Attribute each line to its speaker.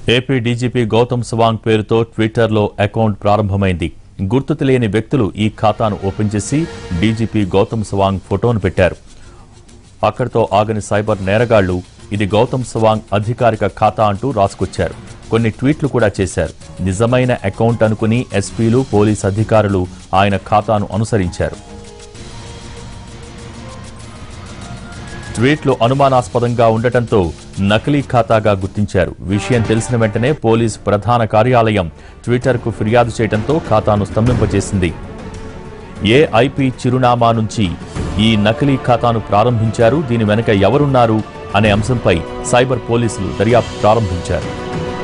Speaker 1: AP DGP Gautam Sawang పేరుతో ట్విట్టర్లో account ప్రారంభమైంది గుర్తు తెలియని వ్యక్తులు ఈ ఖాతాను ఓపెన్ చేసి డీజీపీ గౌతమ్ సవాంగ్ ఫోటోను పెట్టారు అక్కడితో ఆగని సైబర్ నేరగాళ్లు ఇది గౌతమ్ సవాంగ్ అధికారిక ఖాతా అంటూ రాసుకొచ్చారు కొన్ని ట్వీట్లు కూడా చేశారు నిజమైన అకౌంట్ అనుకుని ఎస్పీలు పోలీస్ అధికారులు ఆయన ఖాతాను అనుసరించారు ట్వీట్లు అనుమానాస్పదంగా ఉండటంతో నకిలీ ఖాతాగా గుర్తించారు విషయం తెలిసిన వెంటనే పోలీస్ ప్రధాన కార్యాలయం ట్విట్టర్కు ఫిర్యాదు చేయడంతో ఖాతాను స్తంభింపజేసింది ఏ ఐపీ చిరునామా నుంచి ఈ నకిలీ ఖాతాను ప్రారంభించారు దీని వెనుక ఎవరున్నారు అనే అంశంపై సైబర్ పోలీసులు దర్యాప్తు ప్రారంభించారు